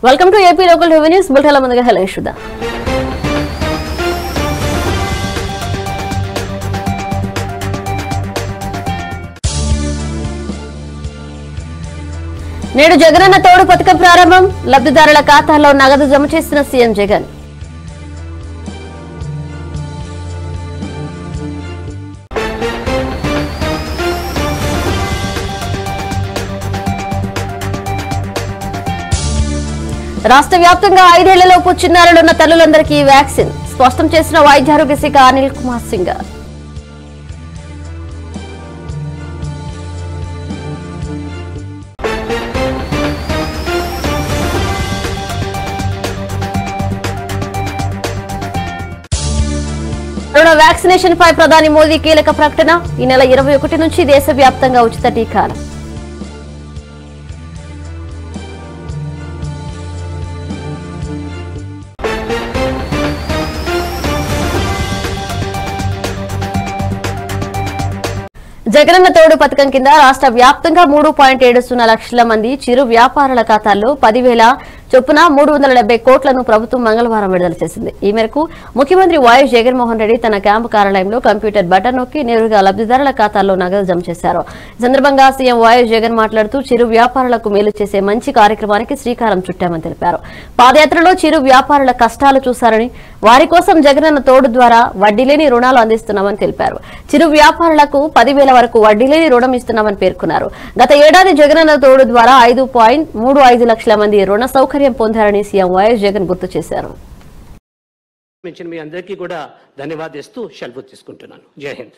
Welcome to AP local revenues బుల్టెల ముందుగా hello చూద్దాం నేడు జగనన్న తోడు పథకం ప్రారంభం లబ్ధిదారుల ఖాతాల్లో నగదు జమ చేసిన సీఎం జగన్ రాష్ట్ర వ్యాప్తంగా ఐదేళ్లలోపు చిన్నారులున్న తల్లులందరికీ వ్యాక్సిన్ స్పష్టం చేసిన వైద్యారోగ్య శాఖ అనిల్ కుమార్ సింగ్ కరోనా వ్యాక్సినేషన్ పై ప్రధాని మోదీ కీలక ప్రకటన ఈ నెల ఇరవై ఒకటి నుంచి దేశవ్యాప్తంగా ఉచిత టీకాలు జగనన్న తోడు పథకం కింద రాష్ట్ర వ్యాప్తంగా మూడు పాయింట్ ఏడు సున్నా లక్షల మంది చిరు వ్యాపారుల ఖాతాల్లో పదివేల చొప్పున మూడు వందల డెబ్బై కోట్లను ప్రభుత్వం మంగళవారం విడుదల చేసింది ఈ మేరకు ముఖ్యమంత్రి వైఎస్ జగన్మోహన్ రెడ్డి తన క్యాంపు కార్యాలయంలో కంప్యూటర్ బటన్ నొక్కి నేరుగా లబ్దిదారుల ఖాతాల్లో నగదు జమ చేశారు ఈ సందర్భంగా సీఎం వైఎస్ జగన్ మాట్లాడుతూ చిరు వ్యాపారులకు మేలు చేసే మంచి కార్యక్రమానికి శ్రీకారం చుట్టామని తెలిపారు పాదయాత్రలో చిరు వ్యాపారుల కష్టాలు చూశారని వారి కోసం జగనన్న తోడు ద్వారా వడ్డీ లేని రుణాలు అందిస్తున్నామని తెలిపారు చిరు వ్యాపారులకు పదివేల వరకు వడ్డీ లేని రుణం ఇస్తున్నామని పేర్కొన్నారు గత ఏడాది జగనన్న తోడు ద్వారా ఐదు పాయింట్ మూడు ఐదు లక్షల మంది రుణ సౌకర్యం పొందారని సీఎం వైఎస్ జగన్ గుర్తు చేశారు మించిన మీ అందరికీ కూడా ధన్యవాదిస్తూ సెలవు తీసుకుంటున్నాను జై హింద్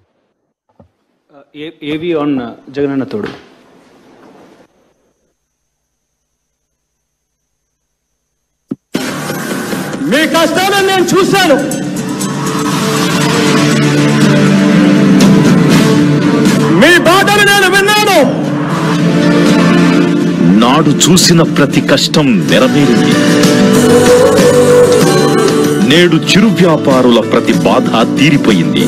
ఏ- ఏవి ఆన్ జగనన్న తోడు మీ కష్టాలను నేను చూశాను మీ బాధను నేను విన్నాను నాడు చూసిన ప్రతి కష్టం నెరవేరింది నేడు చిరు వ్యాపారుల ప్రతి బాధ తీరిపోయింది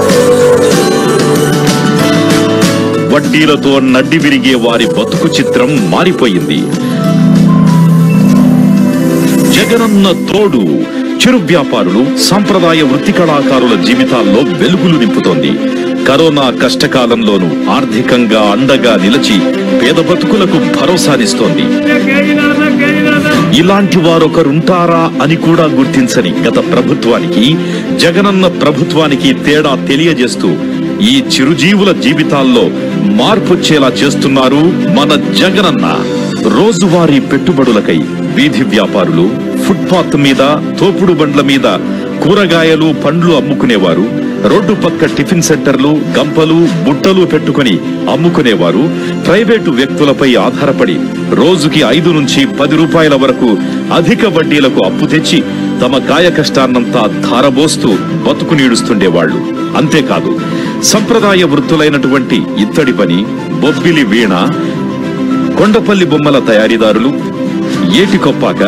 వడ్డీలతో నడ్డి విరిగే వారి బతుకు చిత్రం మారిపోయింది జగనన్న తోడు చిరు వ్యాపారులు సంప్రదాయ వృత్తి కళాకారుల జీవితాల్లో వెలుగులు నింపుతోంది కరోనా కష్టకాలంలోనూ ఆర్థికంగా అండగా నిలిచి పేద బతుకులకు భరోసానిస్తోంది ఇలాంటి వారొకరుంటారా అని కూడా గుర్తించని గత ప్రభుత్వానికి జగనన్న ప్రభుత్వానికి తేడా తెలియజేస్తూ ఈ చిరుజీవుల జీవితాల్లో మార్పొచ్చేలా చేస్తున్నారు మన జగనన్న రోజువారీ పెట్టుబడులకై వీధి వ్యాపారులు ఫుట్పాత్ మీద తోపుడు బండ్ల మీద కూరగాయలు పండ్లు అమ్ముకునేవారు రోడ్డు పక్క టిఫిన్ సెంటర్లు గంపలు బుట్టలు పెట్టుకుని అమ్ముకునేవారు ప్రైవేటు వ్యక్తులపై ఆధారపడి రోజుకి ఐదు నుంచి పది రూపాయల వరకు అధిక వడ్డీలకు అప్పు తెచ్చి తమ కాయ కష్టాన్నంతా ధారబోస్తూ బతుకు నీడుస్తుండేవాళ్లు అంతేకాదు సంప్రదాయ వృత్తులైనటువంటి ఇత్తడి పని బొబ్బిలి వీణ కొండపల్లి బొమ్మల తయారీదారులు ఏటికొప్పాక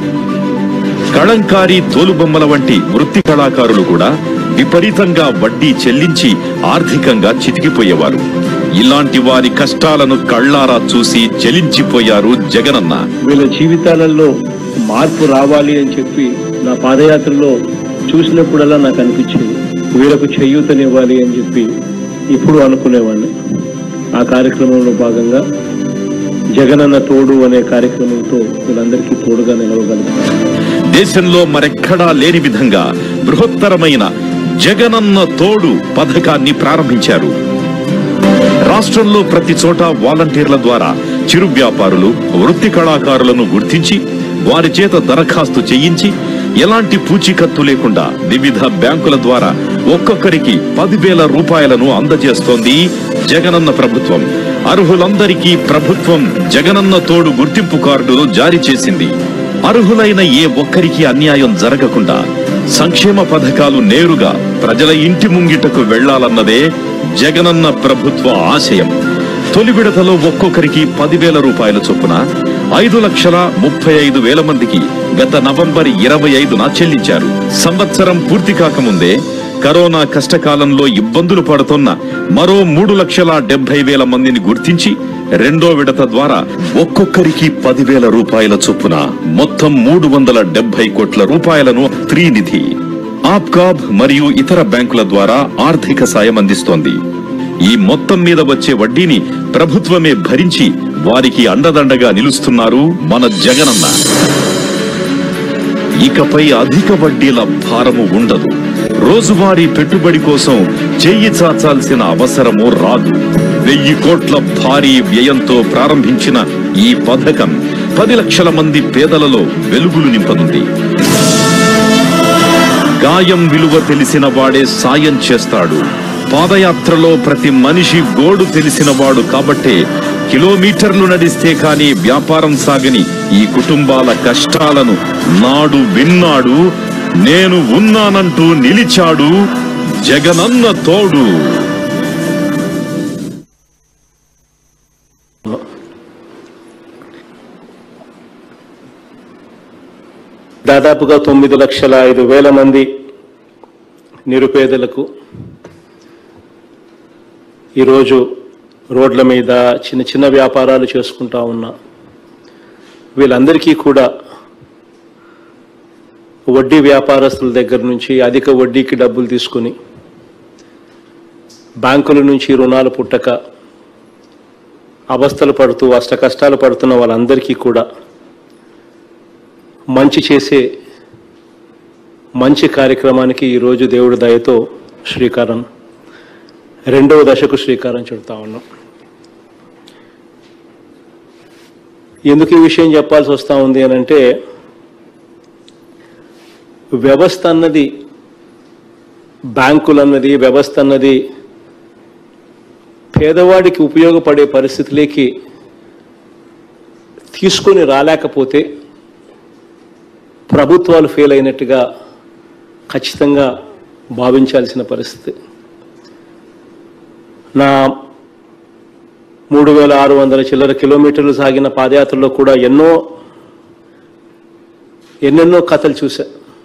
కళంకారి తోలుబొమ్మల వంటి వృత్తి కళాకారులు కూడా విపరీతంగా వడ్డీ చెల్లించి ఆర్థికంగా చితికిపోయేవారు ఇలాంటి వారి కష్టాలను కళ్ళారా చూసి చెలించిపోయారు జగనన్న వీళ్ళ జీవితాలలో మార్పు రావాలి అని చెప్పి నా పాదయాత్రలో చూసినప్పుడల్లా నాకు అనిపించింది వీళ్ళకు చేయూతనివ్వాలి అని చెప్పి ఇప్పుడు అనుకునేవాడిని ఆ కార్యక్రమంలో భాగంగా జగనన్న తోడు అనే కార్యక్రమంతో వీళ్ళందరికీ తోడుగా నిలవగలుగుతాను దేశంలో మరెక్కడా లేని విధంగా బృహత్తరమైన జగనన్న తోడు పథకాన్ని ప్రారంభించారు రాష్ట్రంలో ప్రతి చోట వాలంటీర్ల ద్వారా చిరు వ్యాపారులు వృత్తి కళాకారులను గుర్తించి వారి చేత దరఖాస్తు చేయించి ఎలాంటి పూచీకత్తు లేకుండా వివిధ బ్యాంకుల ద్వారా ఒక్కొక్కరికి పదివేల రూపాయలను అందజేస్తోంది జగనన్న ప్రభుత్వం అర్హులందరికీ ప్రభుత్వం జగనన్న తోడు గుర్తింపు కార్డులు జారీ చేసింది అర్హులైన ఏ ఒక్కరికి అన్యాయం జరగకుండా సంక్షేమ పథకాలు నేరుగా ప్రజల ఇంటి ముంగిటకు వెళ్లాలన్నదే జగనన్న ప్రభుత్వ ఆశయం తొలి విడతలో ఒక్కొక్కరికి పదివేల రూపాయల చొప్పున ఐదు లక్షల ముప్పై ఐదు వేల మందికి గత నవంబర్ ఇరవై ఐదున చెల్లించారు సంవత్సరం పూర్తి కాకముందే కరోనా కష్టకాలంలో ఇబ్బందులు పడుతున్న మరో మూడు లక్షల డెబ్బై వేల మందిని గుర్తించి రెండో విడత ద్వారా ఒక్కొక్కరికి పదివేల రూపాయల చొప్పున మొత్తం మూడు వందల డెబ్బై కోట్ల రూపాయలను త్రీనిధి ఆప్కాబ్ మరియు ఇతర బ్యాంకుల ద్వారా ఆర్థిక సాయం అందిస్తోంది ఈ మొత్తం మీద వచ్చే వడ్డీని ప్రభుత్వమే భరించి వారికి అండదండగా నిలుస్తున్నారు మన జగనన్న ఇకపై అధిక వడ్డీల భారము ఉండదు రోజువారీ పెట్టుబడి కోసం చెయ్యి చాచాల్సిన అవసరము రాదు వెయ్యి కోట్ల భారీ వ్యయంతో ప్రారంభించిన ఈ పథకం పది లక్షల మంది పేదలలో వెలుగులు నింపనుంది గాయం విలువ తెలిసిన వాడే సాయం చేస్తాడు పాదయాత్రలో ప్రతి మనిషి గోడు తెలిసిన వాడు కాబట్టే కిలోమీటర్లు నడిస్తే కాని వ్యాపారం సాగని ఈ కుటుంబాల కష్టాలను నాడు విన్నాడు నేను ఉన్నానంటూ నిలిచాడు జగనన్న తోడు దాదాపుగా తొమ్మిది లక్షల ఐదు వేల మంది నిరుపేదలకు ఈరోజు రోడ్ల మీద చిన్న చిన్న వ్యాపారాలు చేసుకుంటా ఉన్నా వీళ్ళందరికీ కూడా వడ్డీ వ్యాపారస్తుల దగ్గర నుంచి అధిక వడ్డీకి డబ్బులు తీసుకుని బ్యాంకుల నుంచి రుణాలు పుట్టక అవస్థలు పడుతూ అష్ట కష్టాలు పడుతున్న వాళ్ళందరికీ కూడా మంచి చేసే మంచి కార్యక్రమానికి ఈరోజు దేవుడి దయతో శ్రీకారం రెండవ దశకు శ్రీకారం చుడతా ఉన్నాం ఎందుకు ఈ విషయం చెప్పాల్సి వస్తూ ఉంది అని అంటే వ్యవస్థ అన్నది బ్యాంకులు అన్నది వ్యవస్థ అన్నది పేదవాడికి ఉపయోగపడే పరిస్థితిలోకి తీసుకొని రాలేకపోతే ప్రభుత్వాలు ఫెయిల్ అయినట్టుగా ఖచ్చితంగా భావించాల్సిన పరిస్థితి నా మూడు వేల ఆరు వందల చిల్లర కిలోమీటర్లు సాగిన పాదయాత్రలో కూడా ఎన్నో ఎన్నెన్నో కథలు చూశా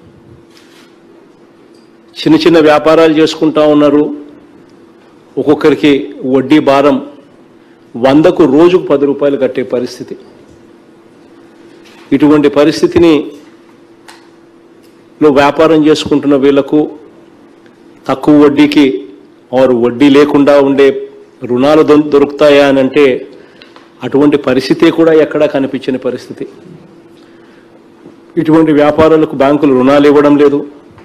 చిన్న చిన్న వ్యాపారాలు చేసుకుంటా ఉన్నారు ఒక్కొక్కరికి వడ్డీ భారం వందకు రోజుకు పది రూపాయలు కట్టే పరిస్థితి ఇటువంటి పరిస్థితిని లో వ్యాపారం చేసుకుంటున్న వీళ్లకు తక్కువ వడ్డీకి వారు వడ్డీ లేకుండా ఉండే రుణాలు దొ- దొరుకుతాయా అని అంటే అటువంటి పరిస్థితి కూడా ఎక్కడా కనిపించని పరిస్థితి ఇటువంటి వ్యాపారాలకు బ్యాంకులు రుణాలు ఇవ్వడం లేదు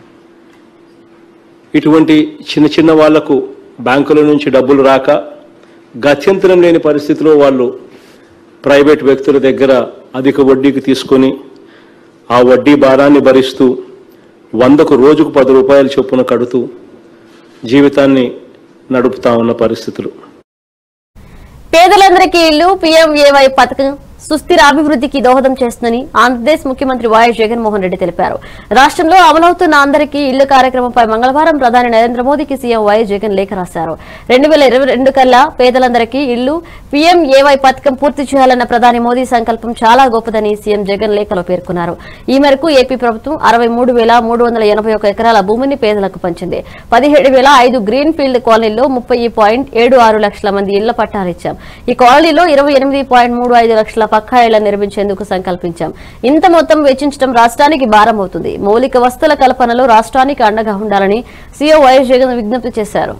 ఇటువంటి చిన్న చిన్న వాళ్లకు బ్యాంకుల నుంచి డబ్బులు రాక గత్యంతరం లేని పరిస్థితిలో వాళ్ళు ప్రైవేట్ వ్యక్తుల దగ్గర అధిక వడ్డీకి తీసుకొని ఆ వడ్డీ భారాన్ని భరిస్తూ వందకు రోజుకు పది రూపాయల చొప్పున కడుతూ జీవితాన్ని నడుపుతా ఉన్న పరిస్థితులు పేదలందరికీ ఇల్లు పీఎంఏవై పథకం సుస్థిర అభివృద్ధికి దోహదం చేస్తుందని ఆంధ్రప్రదేశ్ ముఖ్యమంత్రి వైఎస్ జగన్మోహన్ రెడ్డి తెలిపారు రాష్ట్రంలో అమలవుతున్న అందరికీ ఇల్లు కార్యక్రమంపై మంగళవారం ప్రధాని నరేంద్ర మోదీకి సీఎం వైఎస్ జగన్ లేఖ రాశారు రెండు వేల ఇరవై రెండు కల్లా పేదలందరికీ ఇల్లు పీఎంఏవై పథకం పూర్తి చేయాలన్న ప్రధాని మోదీ సంకల్పం చాలా గొప్పదని సీఎం జగన్ లేఖలో పేర్కొన్నారు ఈ మేరకు ఏపీ ప్రభుత్వం అరవై మూడు వేల మూడు వందల ఎనభై ఒక ఎకరాల భూమిని పేదలకు పంచింది పదిహేడు వేల ఐదు గ్రీన్ ఫీల్డ్ కాలనీలో ముప్పై పాయింట్ ఏడు ఆరు లక్షల మంది ఇళ్ల పట్టాలు ఇచ్చాం ఈ కాలనీలో ఇరవై ఎనిమిది పాయింట్ మూడు ఐదు లక్షల పక్కా ఇళ్ల నిర్మించేందుకు సంకల్పించాం ఇంత మొత్తం వెచ్చించడం రాష్ట్రానికి భారం అవుతుంది మౌలిక వస్తువుల కల్పనలో రాష్ట్రానికి అండగా ఉండాలని సీఎం వైఎస్ జగన్ విజ్ఞప్తి చేశారు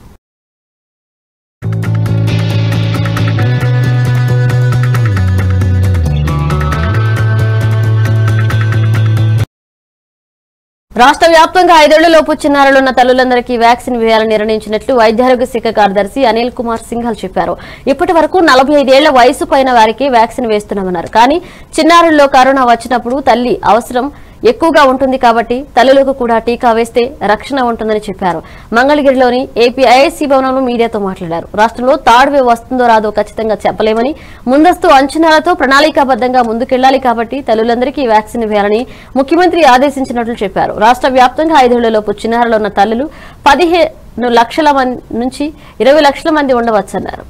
రాష్ట్ర వ్యాప్తంగా ఐదేళ్లలోపు చిన్నారులున్న తల్లులందరికీ వ్యాక్సిన్ వేయాలని నిర్ణయించినట్లు వైద్యారోగ్య శాఖ కార్యదర్శి అనిల్ కుమార్ సింఘాల్ చెప్పారు ఇప్పటి వరకు నలభై ఐదేళ్ల వయసు పైన వారికి వ్యాక్సిన్ వేస్తున్నామన్నారు కానీ చిన్నారుల్లో కరోనా వచ్చినప్పుడు తల్లి అవసరం ఎక్కువగా ఉంటుంది కాబట్టి తల్లులకు కూడా టీకా వేస్తే రక్షణ ఉంటుందని చెప్పారు మంగళగిరిలోని ఏపీ ఐఐసీ భవనంలో మీడియాతో మాట్లాడారు రాష్ట్రంలో థర్డ్ వేవ్ వస్తుందో రాదో ఖచ్చితంగా చెప్పలేమని ముందస్తు అంచనాలతో ప్రణాళికాబద్దంగా ముందుకెళ్లాలి కాబట్టి తల్లులందరికీ వ్యాక్సిన్ వేయాలని ముఖ్యమంత్రి ఆదేశించినట్లు చెప్పారు రాష్ట్ర వ్యాప్తంగా ఐదేళ్లలోపు చిన్నారులు ఉన్న తల్లులు పదిహేను లక్షల మంది నుంచి ఇరవై లక్షల మంది ఉండవచ్చన్నారు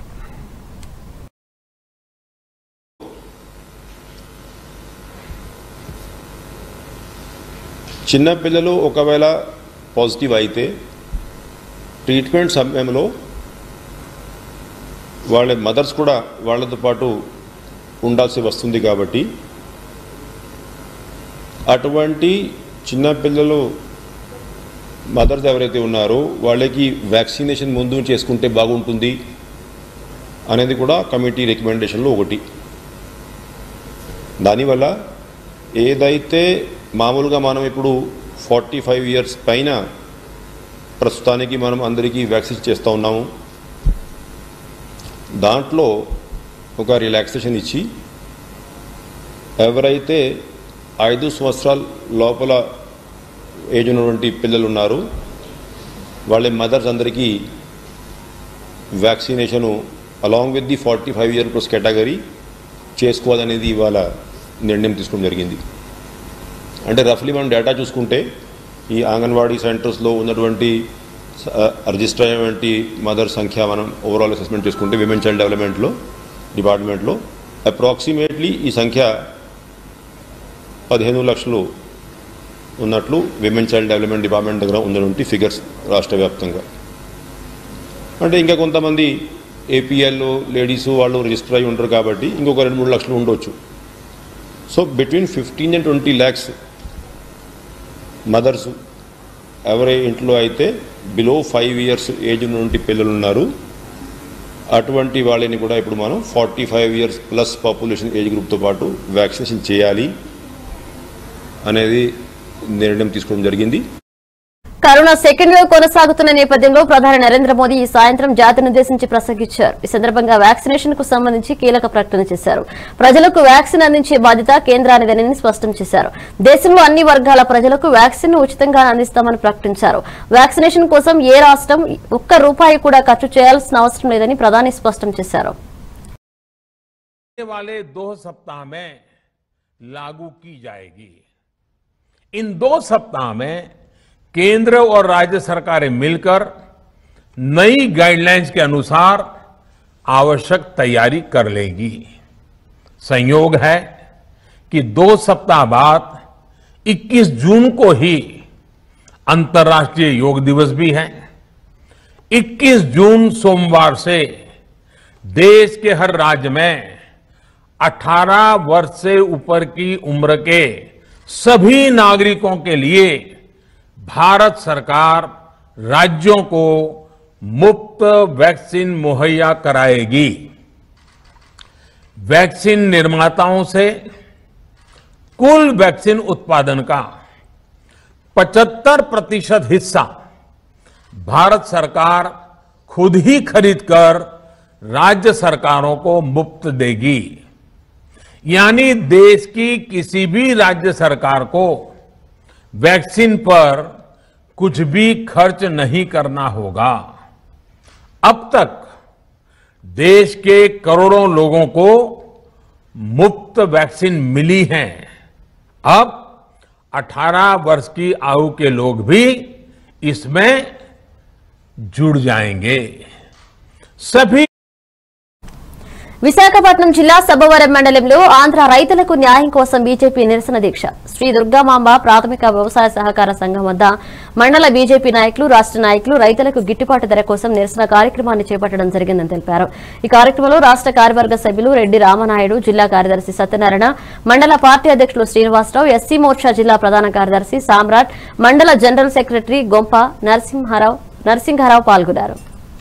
చిన్న పిల్లలు ఒకవేళ పాజిటివ్ అయితే ట్రీట్మెంట్ సమయంలో వాళ్ళ మదర్స్ కూడా వాళ్ళతో పాటు ఉండాల్సి వస్తుంది కాబట్టి అటువంటి చిన్నపిల్లలు మదర్స్ ఎవరైతే ఉన్నారో వాళ్ళకి వ్యాక్సినేషన్ ముందు చేసుకుంటే బాగుంటుంది అనేది కూడా కమిటీ రికమెండేషన్లో ఒకటి దానివల్ల ఏదైతే మామూలుగా మనం ఇప్పుడు ఫార్టీ ఫైవ్ ఇయర్స్ పైన ప్రస్తుతానికి మనం అందరికీ వ్యాక్సిన్ చేస్తూ ఉన్నాము దాంట్లో ఒక రిలాక్సేషన్ ఇచ్చి ఎవరైతే ఐదు సంవత్సరాల లోపల ఏజ్ ఉన్నటువంటి పిల్లలు ఉన్నారు వాళ్ళ మదర్స్ అందరికీ vaccination along with the forty five year plus category చేసుకోవాలనేది ఇవాళ నిర్ణయం తీసుకోవడం జరిగింది అంటే రఫ్లీ మనం డేటా చూసుకుంటే ఈ అంగన్వాడీ సెంటర్స్లో ఉన్నటువంటి రిజిస్టర్ అయినటువంటి మదర్ సంఖ్య మనం ఓవరాల్ అసెస్మెంట్ చేసుకుంటే విమెన్ చైల్డ్ డెవలప్మెంట్లో డిపార్ట్మెంట్లో అప్రాక్సిమేట్లీ ఈ సంఖ్య పదిహేను లక్షలు ఉన్నట్లు విమెన్ చైల్డ్ డెవలప్మెంట్ డిపార్ట్మెంట్ దగ్గర ఉన్నటువంటి ఫిగర్స్ రాష్ట్ర వ్యాప్తంగా అంటే ఇంకా కొంతమంది ఏపీఎల్ లేడీస్ వాళ్ళు రిజిస్టర్ అయి ఉంటారు కాబట్టి ఇంకొక రెండు మూడు లక్షలు ఉండొచ్చు so between fifteen and twenty lakhs mothers ఎవరి ఇంట్లో అయితే బిలో ఫైవ్ ఇయర్స్ ఏజ్ ఉన్నటువంటి పిల్లలు ఉన్నారు అటువంటి వాళ్ళని కూడా ఇప్పుడు మనం forty five years plus population age గ్రూప్తో పాటు వ్యాక్సినేషన్ చేయాలి అనేది నిర్ణయం తీసుకోవడం జరిగింది కరోనా సెకండ్ వేవ్ కొనసాగుతున్న నేపథ్యంలో ప్రధాని నరేంద్ర మోదీ ఈ సాయంత్రం జాతిని ఉద్దేశించి ప్రసంగించారు ఈ సందర్భంగా వ్యాక్సినేషన్ కు సంబంధించి కీలక ప్రకటన చేశారు ప్రజలకు వ్యాక్సిన్ అందించే బాధ్యత కేంద్రానిదని స్పష్టం చేశారు దేశంలో అన్ని వర్గాల ప్రజలకు వ్యాక్సిన్ అందిస్తామని అందిస్తామని ప్రకటించారు వ్యాక్సినేషన్ కోసం ఏ రాష్ట్రం ఒక్క రూపాయి కూడా ఖర్చు చేయాల్సిన అవసరం లేదని ప్రధాని స్పష్టం చేశారు आने वाले दो सप्ताह में लागू की जाएगी इन दो सप्ताह में केंद्र और राज्य सरकारें मिलकर नई गाइडलाइंस के अनुसार आवश्यक तैयारी कर लेंगी संयोग है कि दो सप्ताह बाद 21 जून को ही अंतर्राष्ट्रीय योग दिवस भी है 21 जून सोमवार से देश के हर राज्य में 18 वर्ष से ऊपर की उम्र के सभी नागरिकों के लिए भारत सरकार राज्यों को मुफ्त वैक्सीन मुहैया कराएगी वैक्सीन निर्माताओं से कुल वैक्सीन उत्पादन का 75 प्रतिशत हिस्सा भारत सरकार खुद ही खरीदकर राज्य सरकारों को मुफ्त देगी यानी देश की किसी भी राज्य सरकार को वैक्सीन पर कुछ भी खर्च नहीं करना होगा अब तक देश के करोड़ों लोगों को मुफ्त वैक्सीन मिली है अब 18 वर्ष की आयु के लोग भी इसमें जुड़ जाएंगे सभी విశాఖపట్నం జిల్లా సబ్బవరం మండలంలో ఆంధ్ర రైతులకు న్యాయం కోసం బీజేపీ నిరసన దీక్ష శ్రీ దుర్గామాంబ ప్రాథమిక వ్యవసాయ సహకార సంఘం వద్ద మండల బీజేపీ నాయకులు రాష్ట నాయకులు రైతులకు గిట్టుబాటు ధర కోసం నిరసన కార్యక్రమాన్ని చేపట్టడం జరిగిందని తెలిపారు ఈ కార్యక్రమంలో రాష్ట కార్యవర్గ సభ్యులు రెడ్డి రామనాయుడు జిల్లా కార్యదర్శి సత్యనారాయణ మండల పార్టీ అధ్యక్షులు శ్రీనివాసరావు ఎస్సీ మోర్చా జిల్లా ప్రధాన కార్యదర్శి సామ్రాట్ మండల జనరల్ సెక్రటరీ గొంప నరసింహారావు నరసింహారావు పాల్గొన్నారు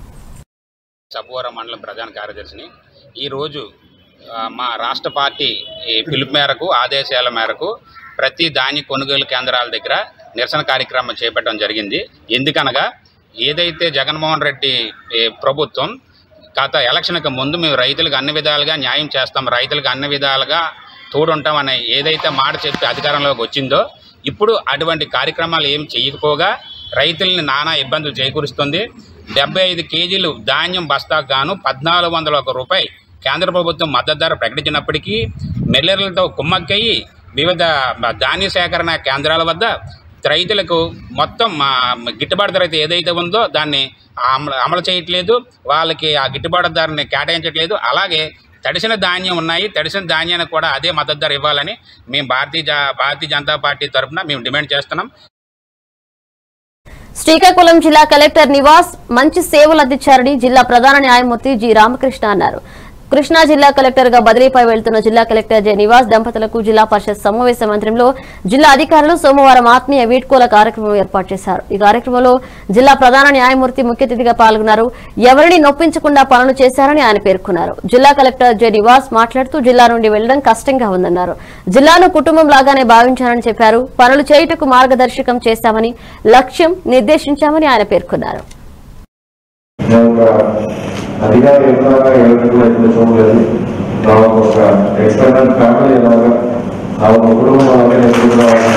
సబ్బవరం మండలం ప్రధాన కార్యదర్శిని ఈరోజు ఆ, మా రాష్ట్ర పార్టీ ఈ పిలుపు మేరకు ఆదేశాల మేరకు ప్రతి ధాన్య కొనుగోలు కేంద్రాల దగ్గర నిరసన కార్యక్రమం చేపట్టడం జరిగింది ఎందుకనగా ఏదైతే జగన్మోహన్ రెడ్డి ఈ ప్రభుత్వం గత ఎలక్షన్కి ముందు మేము రైతులకు అన్ని విధాలుగా న్యాయం చేస్తాం రైతులకు అన్ని విధాలుగా తోడుంటామని ఏదైతే మాట చెప్పి అధికారంలోకి వచ్చిందో ఇప్పుడు అటువంటి కార్యక్రమాలు ఏం చేయకపోగా రైతుల్ని నానా ఇబ్బందులు చేకూరుస్తుంది డెబ్బై ఐదు కేజీలు ధాన్యం బస్తాకు గాను పద్నాలుగు వందల ఒక రూపాయి కేంద్ర ప్రభుత్వం మద్దతు ధర ప్రకటించినప్పటికీ మిల్లర్లతో కుమ్మక్కయ్యి వివిధ ధాన్య సేకరణ కేంద్రాల వద్ద రైతులకు మొత్తం మా గిట్టుబాటు ధర అయితే ఏదైతే ఉందో దాన్ని అమలు అమలు చేయట్లేదు వాళ్ళకి ఆ గిట్టుబాటు ధరని కేటాయించట్లేదు అలాగే తడిసిన ధాన్యం ఉన్నాయి తడిసిన ధాన్యానికి కూడా అదే మద్దతు ధర ఇవ్వాలని మేము భారతీయ జా- భారతీయ జనతా పార్టీ తరఫున మేము డిమాండ్ చేస్తున్నాం శ్రీకాకుళం జిల్లా కలెక్టర్ నివాస్ మంచి సేవలు అందించారని జిల్లా ప్రధాన న్యాయమూర్తి జి రామకృష్ణ అన్నారు కృష్ణా జిల్లా కలెక్టర్ గా బదిలీపై వెళ్తున్న జిల్లా కలెక్టర్ జె నివాస్ దంపతులకు జిల్లా పరిషత్ సమావేశ మందిరంలో జిల్లా అధికారులు సోమవారం ఆత్మీయ వీడ్కోల కార్యక్రమం ఏర్పాటు చేశారు ఈ కార్యక్రమంలో జిల్లా ప్రధాన న్యాయమూర్తి ముఖ్య అతిథిగా పాల్గొన్నారు ఎవరిని నొప్పించకుండా పనులు చేశారని ఆయన పేర్కొన్నారు జిల్లా కలెక్టర్ జె నివాస్ మాట్లాడుతూ జిల్లా నుండి వెళ్లడం కష్టంగా ఉందన్నారు జిల్లాను కుటుంబం లాగానే భావించారని చెప్పారు పనులు చేయుటకు మార్గదర్శకం చేస్తామని లక్ష్యం నిర్దేశించామని ఆయన పేర్కొన్నారు నేను ఒక అధికారి ఎలాగా ఎవరికి చూడడం లేదు నాకు ఒక ఎక్స్టర్నల్ ఫ్యామిలీ ఎలాగా నా ఒక కుటుంబం అలాగే నేను చూడడం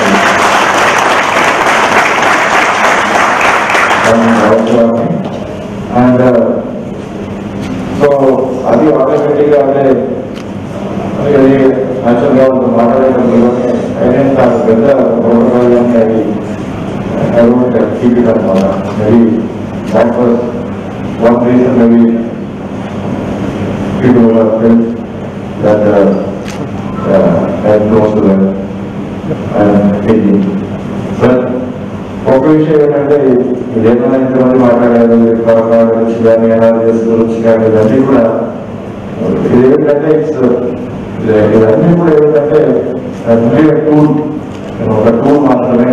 అండ్ సో అది ఆటోమేటిక్గా అంటే అది యాక్చువల్గా ఒక మాట్లాడేటప్పుడు అయితే నాకు పెద్ద ప్రోటోకాల్ కానీ అది I don't uh, keep it up on that. Maybe that was one reason maybe people will have felt that uh, uh, I am close to them and thinking. But ఒక విషయం ఏంటంటే ఇదేమైనా ఇంతమంది మాట్లాడారు కాకాడ గురించి కానీ అనాలిసిస్ గురించి కానీ ఇవన్నీ కూడా ఇది ఏంటంటే ఇట్స్ ఇవన్నీ కూడా ఏంటంటే టూల్ ఒక టూల్ మాత్రమే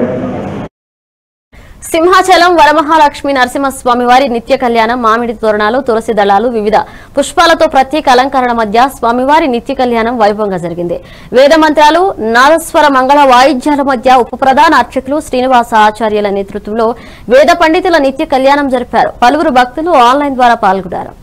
సింహాచలం వరమహాలక్ష్మి నరసింహస్వామి వారి నిత్య కళ్యాణం మామిడి తోరణాలు తులసి దళాలు వివిధ పుష్పాలతో ప్రత్యేక అలంకరణ మధ్య స్వామివారి నిత్య కళ్యాణం వైభవంగా జరిగింది వేద మంత్రాలు నాదస్వర మంగళ వాయిద్యాల మధ్య ఉప ప్రధాన అర్చకులు శ్రీనివాస ఆచార్యుల నేతృత్వంలో వేద పండితుల నిత్య కళ్యాణం జరిపారు పలువురు భక్తులు ఆన్లైన్ ద్వారా పాల్గొన్నారు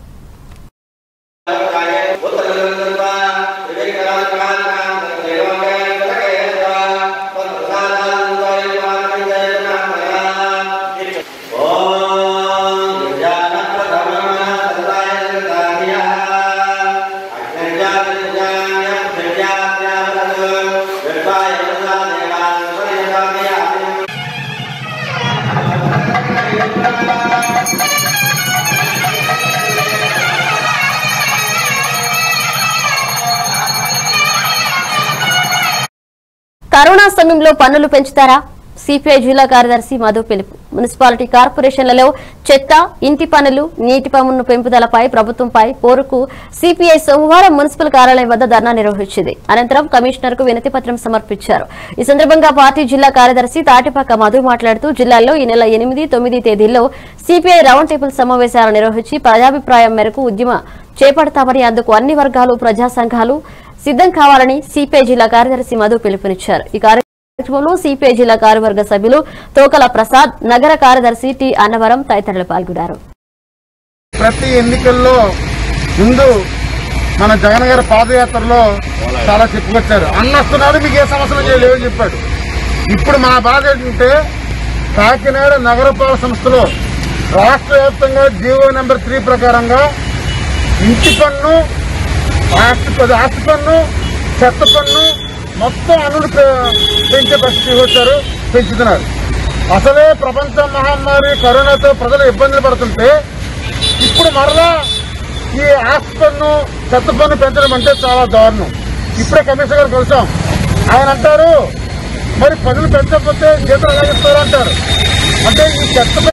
కరోనా సమయంలో పన్నులు పెంచుతారా సిపిఐ జిల్లా కార్యదర్శి మధు పిలుపు మున్సిపాలిటీ కార్పొరేషన్లలో చెత్త ఇంటి పనులు నీటి పన్ను పెంపుదలపై ప్రభుత్వంపై పోరుకు సిపిఐ సోమవారం మున్సిపల్ కార్యాలయం వద్ద ధర్నా నిర్వహించింది అనంతరం కమిషనర్ కు వినతి పత్రం సమర్పించారు ఈ సందర్భంగా పార్టీ జిల్లా కార్యదర్శి తాటిపాక మధు మాట్లాడుతూ జిల్లాలో ఈ నెల ఎనిమిది తొమ్మిది తేదీల్లో సిపిఐ రౌండ్ టేబుల్ సమావేశాలు నిర్వహించి ప్రజాభిప్రాయం మేరకు ఉద్యమ చేపడతామని అందుకు అన్ని వర్గాలు ప్రజా సంఘాలు సిద్ధం కావాలని సిపిఐ జిల్లా కార్యదర్శి మధు పిలుపునిచ్చారు ఈ కార్యక్రమంలో సిపిఐ జిల్లా కార్యవర్గ సభ్యులు తోకల ప్రసాద్ నగర కార్యదర్శి టి అన్నవరం తదితరులు పాల్గొన్నారు ప్రతి ఎన్నికల్లో ముందు మన జగన్ గారి పాదయాత్రలో చాలా చెప్పుకొచ్చారు అన్న వస్తున్నాడు మీకు ఏ సమస్యలు లేవని చెప్పాడు ఇప్పుడు మన బాధ ఏంటంటే కాకినాడ నగరపాలక సంస్థలో రాష్ట్ర వ్యాప్తంగా జీవో నెంబర్ త్రీ ప్రకారంగా ఇంటి పన్ను ఆస్తి ప- ఆస్తి పన్ను చెత్త పన్ను మొత్తం అన్నులు పె- పెంచే పరిస్థితి వచ్చారు పెంచుతున్నారు అసలే ప్రపంచ మహమ్మారి కరోనాతో ప్రజలు ఇబ్బందులు పడుతుంటే ఇప్పుడు మరలా ఈ ఆస్తి పన్ను చెత్త పన్ను పెంచడం అంటే చాలా దారుణం ఇప్పుడే కమిషనర్ గారు కలిసాం ఆయన అంటారు మరి పన్నులు పెంచకపోతే జీతం ఎలా ఇస్తారు అంటారు అంటే ఈ చెత్త పన్ను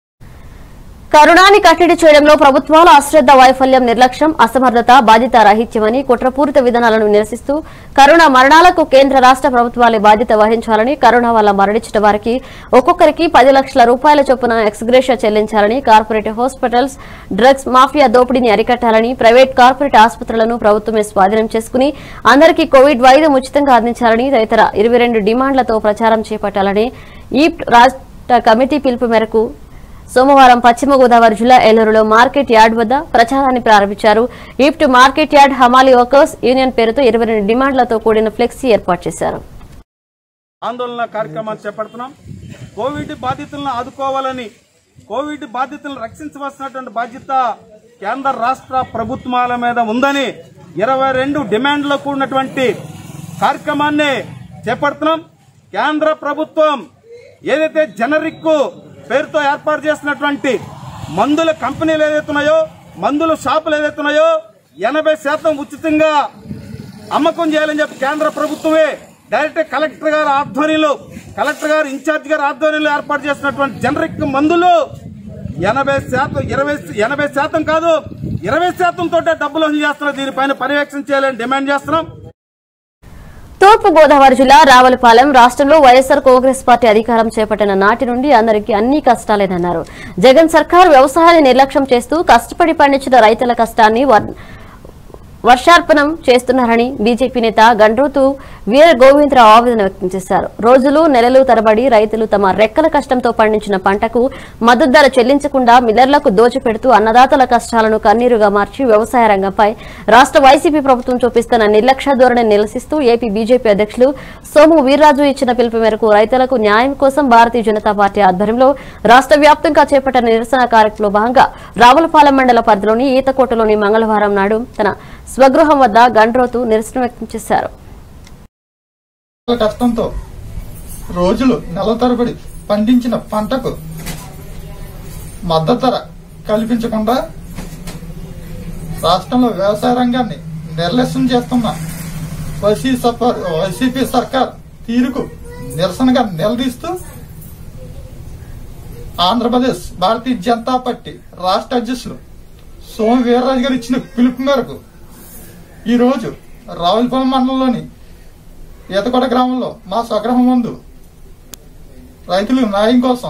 కరుణాని కట్టడి చేయడంలో ప్రభుత్వాల అశ్రద్ధ వైఫల్యం నిర్లక్ష్యం అసమర్థత బాధ్యత రాహిత్యమని కుట్రపూరిత విధానాలను నిరసిస్తూ కరోనా మరణాలకు కేంద్ర రాష్ట ప్రభుత్వాలే బాధ్యత వహించాలని కరోనా వల్ల మరణించిన వారికి ఒక్కొక్కరికి పది లక్షల రూపాయల చొప్పున ఎక్స్గ్రేషియా చెల్లించాలని కార్పొరేట్ హాస్పిటల్స్ డ్రగ్స్ మాఫియా దోపిడీని అరికట్టాలని ప్రైవేట్ కార్పొరేట్ ఆసుపత్రులను ప్రభుత్వమే స్వాధీనం చేసుకుని అందరికీ కోవిడ్ వైద్యం ఉచితంగా అందించాలని తదితర ఇరవై రెండు డిమాండ్లతో ప్రచారం చేపట్టాలని ఈ రాష్ట్ర కమిటీ పిలుపు మేరకు సోమవారం పశ్చిమ గోదావరి జిల్లా ఏలూరులో మార్కెట్ యార్డ్ వద్ద ప్రచారాన్ని ప్రారంభించారు ఈప్ట్ మార్కెట్ యార్డ్ హమాలీ వర్కర్స్ యూనియన్ పేరుతో ఇరవై రెండు డిమాండ్లతో కూడిన ఫ్లెక్సీ ఏర్పాటు చేశారు ఆందోళన కార్యక్రమాన్ని చేపడుతున్నాం కోవిడ్ బాధితులను ఆదుకోవాలని కోవిడ్ బాధితులను రక్షించవలసినటువంటి బాధ్యత కేంద్ర రాష్ట్ర ప్రభుత్వాల మీద ఉందని ఇరవై రెండు డిమాండ్లో కూడినటువంటి కార్యక్రమాన్ని చేపడుతున్నాం కేంద్ర ప్రభుత్వం ఏదైతే జనరిక్ పేరుతో ఏర్పాటు చేసినటువంటి మందుల కంపెనీలు ఏదైతే ఉన్నాయో మందుల షాపులు ఏదైతే ఉన్నాయో ఎనభై శాతం ఉచితంగా అమ్మకం చేయాలని చెప్పి కేంద్ర ప్రభుత్వమే డైరెక్ట్ కలెక్టర్ గారి ఆధ్వర్యంలో కలెక్టర్ గారు ఇన్ఛార్జ్ గారి ఆధ్వర్యంలో ఏర్పాటు చేసినటువంటి జనరిక్ మందులు ఎనభై శాతం ఇరవై ఎనభై శాతం కాదు ఇరవై శాతం తోటే డబ్బులు వసూలు చేస్తున్నారు దీనిపైన పర్యవేక్షణ చేయాలని డిమాండ్ చేస్తున్నాం తూర్పు గోదావరి జిల్లా రావులపాలెం రాష్ట్రంలో వైఎస్సార్ కాంగ్రెస్ పార్టీ అధికారం చేపట్టిన నాటి నుండి అందరికీ అన్ని కష్టాలేనన్నారు జగన్ సర్కార్ వ్యవసాయాన్ని నిర్లక్ష్యం చేస్తూ కష్టపడి పండించిన రైతుల కష్టాన్ని వర్- వర్షార్పణం చేస్తున్నారని బీజేపీ నేత గండ్రోతు వీర గోవిందరావు ఆవేదన వ్యక్తం చేశారు రోజులు నెలలు తరబడి రైతులు తమ రెక్కల కష్టంతో పండించిన పంటకు మద్దతు ధర చెల్లించకుండా మిల్లర్లకు దోచిపెడుతూ అన్నదాతల కష్టాలను కన్నీరుగా మార్చి వ్యవసాయ రంగంపై రాష్ట్ర వైసీపీ ప్రభుత్వం చూపిస్తున్న నిర్లక్ష్య ధోరణి నిరసిస్తూ ఏపీ బీజేపీ అధ్యక్షులు సోము వీర్రాజు ఇచ్చిన పిలుపు మేరకు రైతులకు న్యాయం కోసం భారతీయ జనతా పార్టీ ఆధ్వర్యంలో రాష్ట్ర వ్యాప్తంగా చేపట్టిన నిరసన కార్యక్రమంలో భాగంగా రావులపాలెం మండల పరిధిలోని ఈతకోటలోని మంగళవారం నాడు తన స్వగృహం వద్ద గండ్రోతు నిరసన వ్యక్తం చేశారు కష్టంతో రోజులు నెల తరబడి పండించిన పంటకు మద్దతు ధర కల్పించకుండా రాష్ట్రంలో వ్యవసాయ రంగాన్ని నిర్లక్ష్యం చేస్తున్న వైసీ సర్కార్- వైసీపీ సర్కార్ తీరుకు నిరసనగా నిలదీస్తూ ఆంధ్రప్రదేశ్ భారతీయ జనతా పార్టీ రాష్ట్ర అధ్యక్షులు సోమ వీర్రాజు గారు ఇచ్చిన పిలుపు మేరకు ఈరోజు రావులపాలెం మండలంలోని ఈతకొండ గ్రామంలో మా స్వగ్రహం ముందు రైతులు న్యాయం కోసం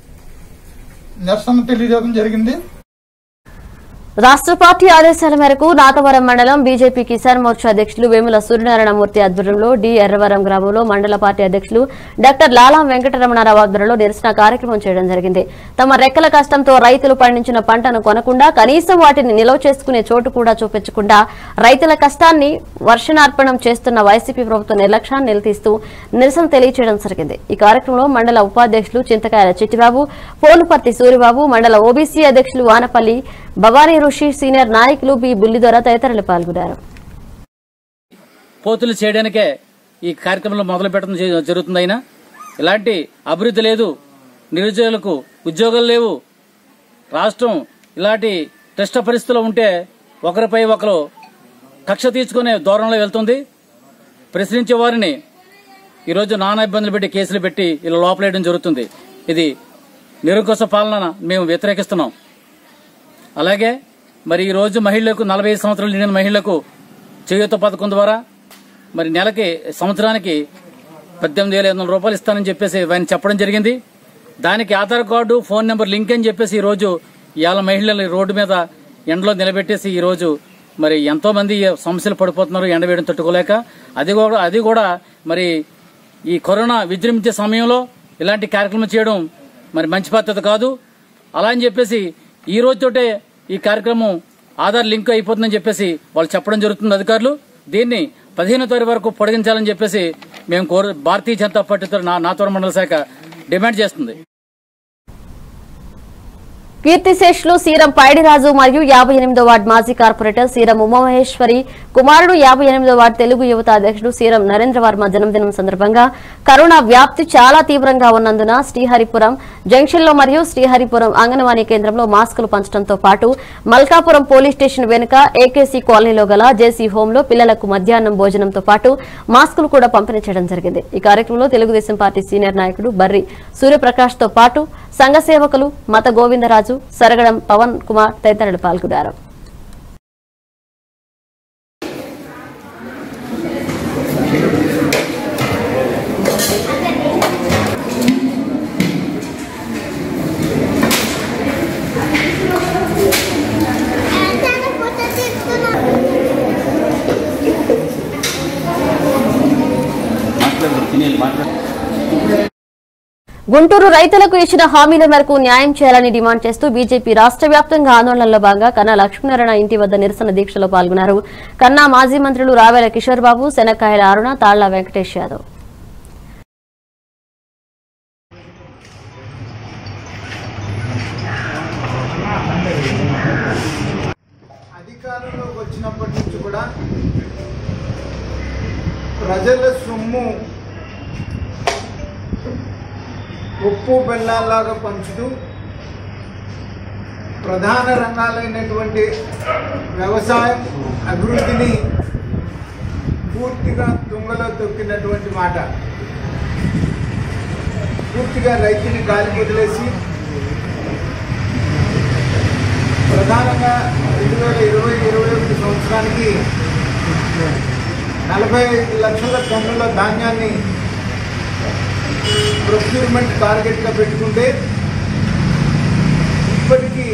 నిరసన తెలియజేయడం జరిగింది రాష్ట్ర పార్టీ ఆదేశాల మేరకు నాతవరం మండలం బీజేపీ కిసాన్ మోర్చా అధ్యక్షులు వేముల సూర్యనారాయణమూర్తి ఆధ్వర్యంలో డి ఎర్రవరం గ్రామంలో మండల పార్టీ అధ్యక్షులు డాక్టర్ లాలాం వెంకటరమణారావు ఆధ్వర్యంలో నిరసన కార్యక్రమం చేయడం జరిగింది తమ రెక్కల కష్టంతో రైతులు పండించిన పంటను కొనకుండా కనీసం వాటిని నిల్వ చేసుకునే చోటు కూడా చూపించకుండా రైతుల కష్టాన్ని వర్షనార్పణం చేస్తున్న వైసీపీ ప్రభుత్వ నిర్లక్ష్యాన్ని నిలదీస్తూ నిరసన తెలియజేయడం జరిగింది ఈ కార్యక్రమంలో మండల ఉపాధ్యక్షులు చింతకాయల చిట్టిబాబు పోనుపర్తి సూరిబాబు మండల ఓబీసీ అధ్యక్షులు వానపల్లి భవానీ ఋషి సీనియర్ నాయకులు బి బుల్లిదొర తదితరులు పాల్గొన్నారు పోతులు చేయడానికే ఈ కార్యక్రమంలో మొదలు పెట్టడం జ- జరుగుతుంది అయినా ఇలాంటి అభివృద్ధి లేదు నిరుద్యోగులకు ఉద్యోగాలు లేవు రాష్ట్రం ఇలాంటి క్లిష్ట పరిస్థితుల్లో ఉంటే ఒకరిపై ఒకరు కక్ష తీర్చుకునే ధోరణిలో వెళ్తుంది ప్రశ్నించే వారిని ఈరోజు నానా ఇబ్బందులు పెట్టి కేసులు పెట్టి ఇలా లోపలేయడం జరుగుతుంది ఇది నిరంకుశ పాలన మేము వ్యతిరేకిస్తున్నాం అలాగే మరి ఈ రోజు మహిళలకు నలభై ఐదు సంవత్సరాలు నిండిన మహిళలకు చేయూత పథకం ద్వారా మరి నెలకి సంవత్సరానికి పద్దెనిమిది వేల ఐదు వందల రూపాయలు ఇస్తానని చెప్పేసి ఆయన చెప్పడం జరిగింది దానికి Aadhaar card phone number link అని చెప్పేసి ఈ రోజు ఇవాళ మహిళలు రోడ్డు మీద ఎండలో నిలబెట్టేసి ఈ రోజు మరి ఎంతో మంది సమస్యలు పడిపోతున్నారు ఎండ వేయడం తట్టుకోలేక అది కూడా అది కూడా మరి ఈ కరోనా విజృంభించే సమయంలో ఇలాంటి కార్యక్రమం చేయడం మరి మంచి పద్ధతి కాదు అలా అని చెప్పేసి ఈ రోజుతోటే ఈ కార్యక్రమం ఆధార్ లింక్ అయిపోతుందని చెప్పేసి వాళ్ళు చెప్పడం జరుగుతుంది అధికారులు దీన్ని పదిహేనో తారీఖు వరకు పొడిగించాలని చెప్పేసి మేము కోరు భారతీయ జనతా పార్టీతో నా నాతోర మండల శాఖ డిమాండ్ చేస్తుంది కీర్తిశేషులు సీరం పైడిరాజు మరియు యాభై ఎనిమిదో వార్డు మాజీ కార్పొరేటర్ సీరం ఉమామహేశ్వరి కుమారుడు యాభై ఎనిమిదో వార్డు తెలుగు యువత అధ్యక్షుడు సీరం నరేంద్ర వర్మ జన్మదినం సందర్భంగా కరోనా వ్యాప్తి చాలా తీవ్రంగా ఉన్నందున శ్రీహరిపురం జంక్షన్ మరియు శ్రీహరిపురం అంగన్వాడీ కేంద్రంలో మాస్కులు పంచడంతో పాటు మల్కాపురం పోలీస్ స్టేషన్ వెనుక ఏకేసీ కాలనీలో గల జేసీ హోంలో పిల్లలకు మధ్యాహ్నం భోజనంతో పాటు మాస్కులు కూడా పంపిణీ చేయడం జరిగింది ఈ కార్యక్రమంలో తెలుగుదేశం పార్టీ సీనియర్ నాయకుడు బర్రి సూర్యప్రకాష్ తో పాటు సంఘ సేవకులు మత గోవిందరాజు సరగడం పవన్ కుమార్ తదితరులు పాల్గొన్నారు గుంటూరు రైతులకు ఇచ్చిన హామీల మేరకు న్యాయం చేయాలని డిమాండ్ చేస్తూ బీజేపీ రాష్ట్ర వ్యాప్తంగా ఆందోళనలో భాగంగా కన్నా లక్ష్మీనారాయణ ఇంటి వద్ద నిరసన దీక్షలో పాల్గొన్నారు కన్నా మాజీ మంత్రులు రావేల కిషోర్ బాబు శనక్కాయల అరుణ తాళ్ల వెంకటేష్ యాదవ్ అధికారంలోకి వచ్చినప్పటి నుంచి కూడా ప్రజల సొమ్ము ఉప్పు బెల్లాల్లాగా పంచుతూ ప్రధాన రంగాలైనటువంటి వ్యవసాయం అభివృద్ధిని పూర్తిగా తుంగలో తొక్కినటువంటి మాట పూర్తిగా రైతుని గాలి వదిలేసి ప్రధానంగా రెండు వేల ఇరవై ఇరవై ఒకటి సంవత్సరానికి నలభై ఐదు లక్షల టన్నుల ధాన్యాన్ని ప్రొక్యూర్మెంట్ టార్గెట్గా పెట్టుకుంటే ఇప్పటికీ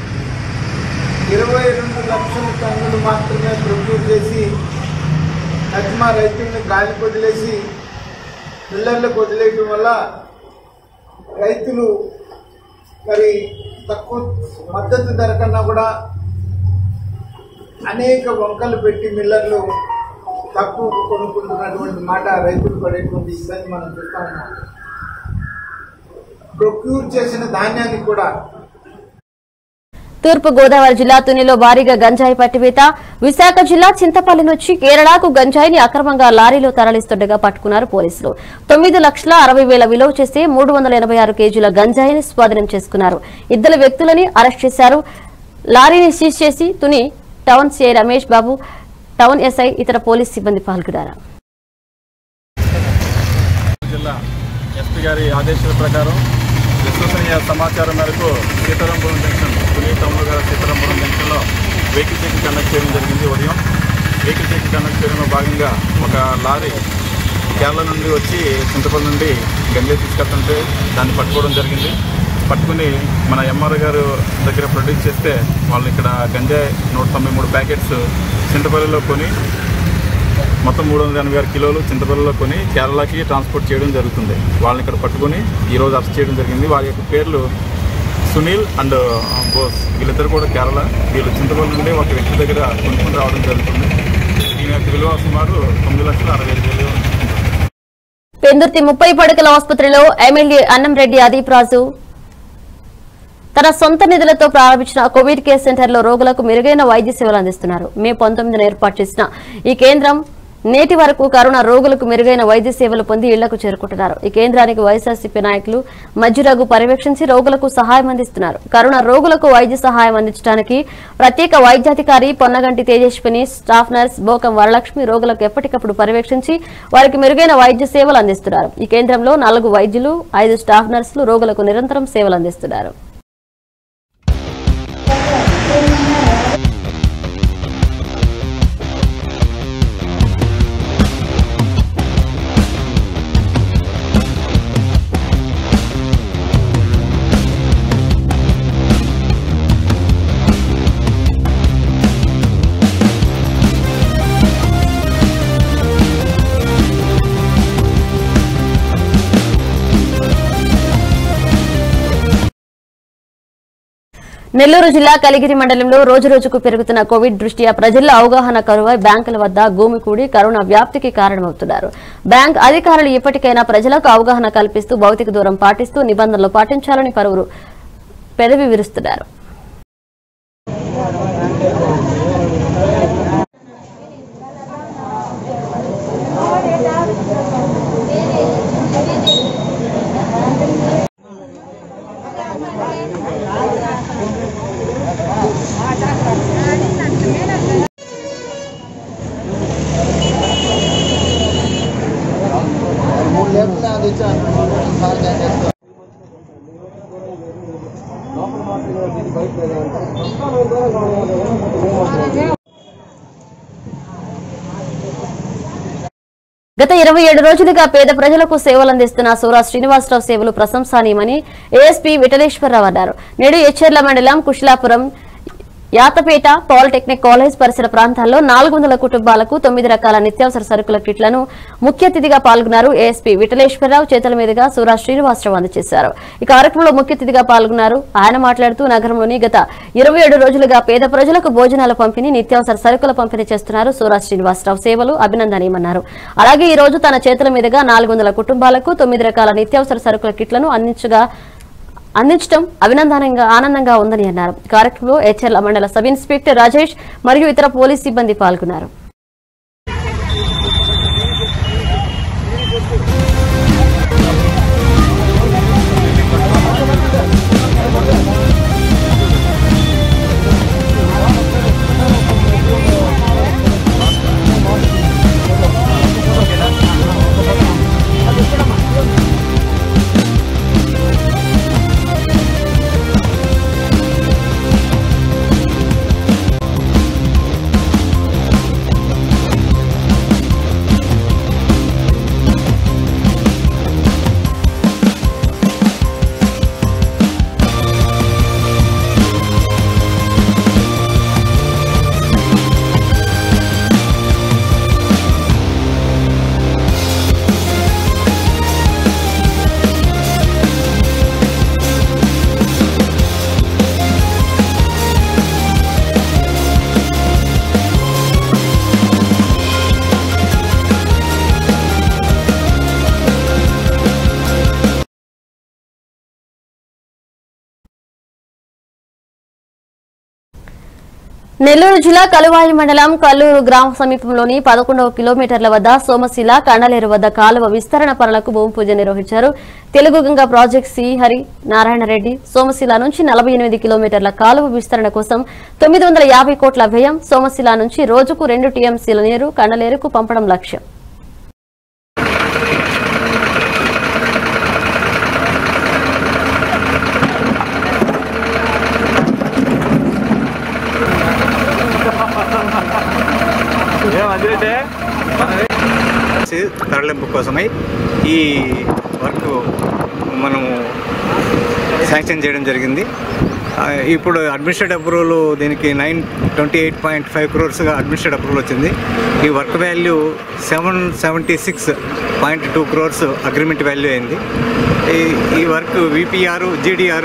ఇరవై రెండు లక్షల టన్నులు మాత్రమే ప్రొక్యూర్ చేసి అజ్మా రైతుల్ని గాలి వదిలేసి పిల్లర్లకు వదిలేయటం వల్ల రైతులు మరి తక్కువ మద్దతు ధర కన్నా కూడా అనేక వంకలు పెట్టి మిల్లర్లు తక్కువ కొనుక్కుంటున్నటువంటి మాట రైతులు పడేటువంటి ఇబ్బంది మనం చూస్తా ఉన్నాం ప్రొక్యూర్ చేసిన ధాన్యాన్ని కూడా తూర్పు గోదావరి జిల్లా తునిలో భారీగా గంజాయి పట్టివేత విశాఖ జిల్లా చింతపల్లి నుంచి కేరళకు గంజాయిని అక్రమంగా లారీలో తరలిస్తుండగా పట్టుకున్నారు పోలీసులు తొమ్మిది లక్షల అరవై వేల విలువ చేసి మూడు వందల ఎనభై ఆరు కేజీల గంజాయిని స్వాధీనం చేసుకున్నారు ఇద్దరు వ్యక్తులని అరెస్ట్ చేశారు లారీని సీజ్ చేసి Tuni town CI Ramesh Babu town SI ఇతర పోలీస్ సిబ్బంది పాల్గొన్నారు జిల్లా ఎస్పీ గారి ఆదేశాల ప్రకారం విశ్వసనీయ సమాచారం మేరకు సీతారాంపురం జంక్షన్ పునీత్ తమ్ముడు గారి సీతారాంపురం జంక్షన్లో వెహికల్ చెక్ కండక్ట్ చేయడం జరిగింది ఉదయం వెహికల్ చెక్ కండక్ట్ చేయడంలో భాగంగా ఒక లారీ కేరళ నుండి వచ్చి చింతపల్లి నుండి గంజాయి తీసుకెళ్తుంటే దాన్ని పట్టుకోవడం జరిగింది పట్టుకుని మన ఎంఆర్ గారు దగ్గర ప్రొడ్యూస్ చేస్తే వాళ్ళు ఇక్కడ గంజాయి నూట తొంభై మూడు ప్యాకెట్స్ చింతపల్లిలో కొని మొత్తం మూడు వందల ఎనభై ఆరు కిలోలు చింతపల్లిలో కొని కేరళకి ట్రాన్స్పోర్ట్ చేయడం జరుగుతుంది వాళ్ళని ఇక్కడ పట్టుకొని ఈరోజు అరెస్ట్ చేయడం జరిగింది వారి యొక్క పేర్లు సునీల్ అండ్ బోస్ వీళ్ళిద్దరు కూడా కేరళ వీళ్ళు చింతపల్లి నుండి ఒక వ్యక్తి దగ్గర కొనుక్కొని రావడం జరుగుతుంది దీని యొక్క విలువ సుమారు తొమ్మిది లక్షల అరవై ఐదు వేలు పెందుర్తి ముప్పై పడకల ఆసుపత్రిలో ఎమ్మెల్యే అన్నంరెడ్డి అదీప్ రాజు తన సొంత నిధులతో ప్రారంభించిన కోవిడ్ కేర్ సెంటర్లో రోగులకు మెరుగైన వైద్య సేవలు అందిస్తున్నారు మే పంతొమ్మిదిన ఏర్పాటు చేసిన ఈ కేంద్రం నేటి వరకు కరోనా రోగులకు మెరుగైన వైద్య సేవలు పొంది ఇళ్లకు చేరుకుంటున్నారు ఈ కేంద్రానికి వైఎస్ఆర్సీపీ నాయకులు మధ్యరఘు పర్యవేక్షించి రోగులకు సహాయం అందిస్తున్నారు కరోనా రోగులకు వైద్య సహాయం అందించడానికి ప్రత్యేక వైద్యాధికారి పొన్నగంటి తేజస్విని స్టాఫ్ నర్స్ బోకం వరలక్ష్మి రోగులకు ఎప్పటికప్పుడు పర్యవేక్షించి వారికి మెరుగైన వైద్య సేవలు అందిస్తున్నారు ఈ కేంద్రంలో నాలుగు వైద్యులు ఐదు స్టాఫ్ నర్సులు రోగులకు నిరంతరం సేవలు అందిస్తున్నారు నెల్లూరు జిల్లా కలిగిరి మండలంలో రోజు రోజుకు పెరుగుతున్న కోవిడ్ దృష్ట్యా ప్రజల్లో అవగాహన కరువై బ్యాంకుల వద్ద భూమి కూడి కరోనా వ్యాప్తికి కారణమవుతున్నారు బ్యాంక్ అధికారులు ఇప్పటికైనా ప్రజలకు అవగాహన కల్పిస్తూ భౌతిక దూరం పాటిస్తూ నిబంధనలు పాటించాలని పలువురు పెదవి విరుస్తున్నారు గత ఇరవై ఏడు రోజులుగా పేద ప్రజలకు సేవలు అందిస్తున్న సూరా శ్రీనివాసరావు సేవలు ప్రశంసనీయమని ఏఎస్పీ విఠలేశ్వరరావు అన్నారు నేడు ఎచ్చెర్ల మండలం కుశలాపురం యాతపేట పాలిటెక్నిక్ కాలేజ్ పరిసర ప్రాంతాల్లో నాలుగు వందల కుటుంబాలకు తొమ్మిది రకాల నిత్యావసర సరుకుల కిట్లను ముఖ్య అతిథిగా పాల్గొన్నారు ఏఎస్పీ విఠలేశ్వరరావు చేతుల మీదుగా సూరా శ్రీనివాసరావు అందజేశారు ఈ కార్యక్రమంలో ముఖ్య అతిథిగా పాల్గొన్నారు ఆయన మాట్లాడుతూ నగరంలోని గత ఇరవై ఏడు రోజులుగా పేద ప్రజలకు భోజనాల పంపిణీ నిత్యావసర సరుకుల పంపిణీ చేస్తున్నారు సూరా శ్రీనివాసరావు సేవలు అభినందనీయమన్నారు అలాగే ఈ రోజు తన చేతుల మీదుగా నాలుగు వందల కుటుంబాలకు తొమ్మిది రకాల నిత్యావసర సరుకుల కిట్లను అందించగా అందించడం అభినందనంగా ఆనందంగా ఉందని అన్నారు కార్యక్రమంలో హెచ్ఎల్ మండల సబ్ ఇన్స్పెక్టర్ రాజేష్ మరియు ఇతర పోలీస్ సిబ్బంది పాల్గొన్నారు నెల్లూరు జిల్లా కలువాయి మండలం కల్లూరు గ్రామ సమీపంలోని పదకొండవ కిలోమీటర్ల వద్ద సోమశిల కండలేరు వద్ద కాలువ విస్తరణ పనులకు భూమి పూజ నిర్వహించారు తెలుగు గంగ ప్రాజెక్ట్ సి హరి నారాయణరెడ్డి సోమశిల నుంచి నలభై ఎనిమిది కిలోమీటర్ల కాలువ విస్తరణ కోసం తొమ్మిది వందల యాభై కోట్ల వ్యయం సోమశిల నుంచి రోజుకు రెండు టీఎంసీల నీరు కండలేరుకు పంపడం లక్ష్యం తరలింపు కోసమై ఈ వర్క్ మనము శాంక్షన్ చేయడం జరిగింది ఆ, ఇప్పుడు అడ్మినిస్ట్రేటివ్ అప్రూవల్ దీనికి nine twenty eight point five క్రోర్స్గా అడ్మినిస్ట్రేటివ్ అప్రూవల్ వచ్చింది ఈ work value seven seventy six point two crores agreement value అయింది ఈ ఈ వర్క్ విపిఆర్ జీడిఆర్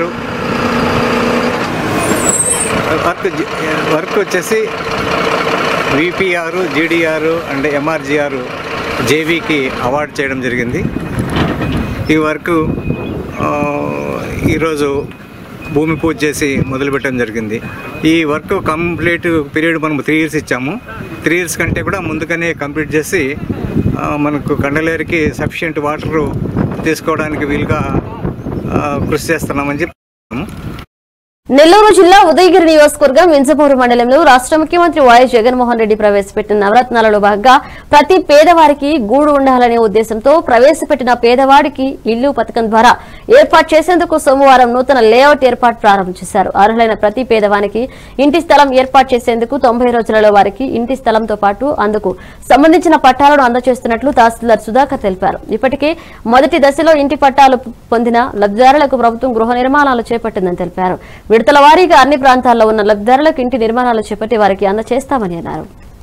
వర్క్ జి- వర్క్ వచ్చేసి విపిఆర్ జీడిఆర్ అండ్ ఎంఆర్జిఆర్ జేవీకి అవార్డు చేయడం జరిగింది ఈ వర్క్ ఆ, ఈరోజు భూమి పూజ చేసి మొదలుపెట్టడం జరిగింది ఈ వర్క్ కంప్లీట్ పీరియడ్ మనం త్రీ ఇయర్స్ ఇచ్చాము త్రీ ఇయర్స్ కంటే కూడా ముందుగానే కంప్లీట్ చేసి ఆ, మనకు కండలేరుకి సఫిషియెంట్ వాటర్ తీసుకోవడానికి వీలుగా ఆ, కృషి చేస్తున్నామని చెప్పి నెల్లూరు జిల్లా ఉదయగిరి నియోజకవర్గం వింజమూరు మండలంలో రాష్ట్ర ముఖ్యమంత్రి వైఎస్ జగన్మోహన్ రెడ్డి ప్రవేశపెట్టిన నవరత్నాలలో భాగంగా ప్రతి పేదవారికి గూడు ఉండాలనే ఉద్దేశంతో ప్రవేశపెట్టిన పేదవాడికి ఇల్లు పథకం ద్వారా ఏర్పాటు చేసేందుకు సోమవారం నూతన లేఅవుట్ ఏర్పాటు ప్రారంభం చేశారు అర్హులైన ప్రతి పేదవానికి ఇంటి స్థలం ఏర్పాటు చేసేందుకు తొంభై రోజులలో వారికి ఇంటి స్థలంతో పాటు అందుకు సంబంధించిన పట్టాలను అందజేస్తున్నట్లు తహసీల్దార్ సుధాకర్ తెలిపారు ఇప్పటికే మొదటి దశలో ఇంటి పట్టాలు పొందిన లబ్దిదారులకు ప్రభుత్వం గృహ నిర్మాణాలు చేపట్టిందని తెలిపారు విడతల వారీగా అన్ని ప్రాంతాల్లో ఉన్న లబ్దిదారులకు ఇంటి నిర్మాణాలు చేపట్టి వారికి అందజేస్తామని అన్నారు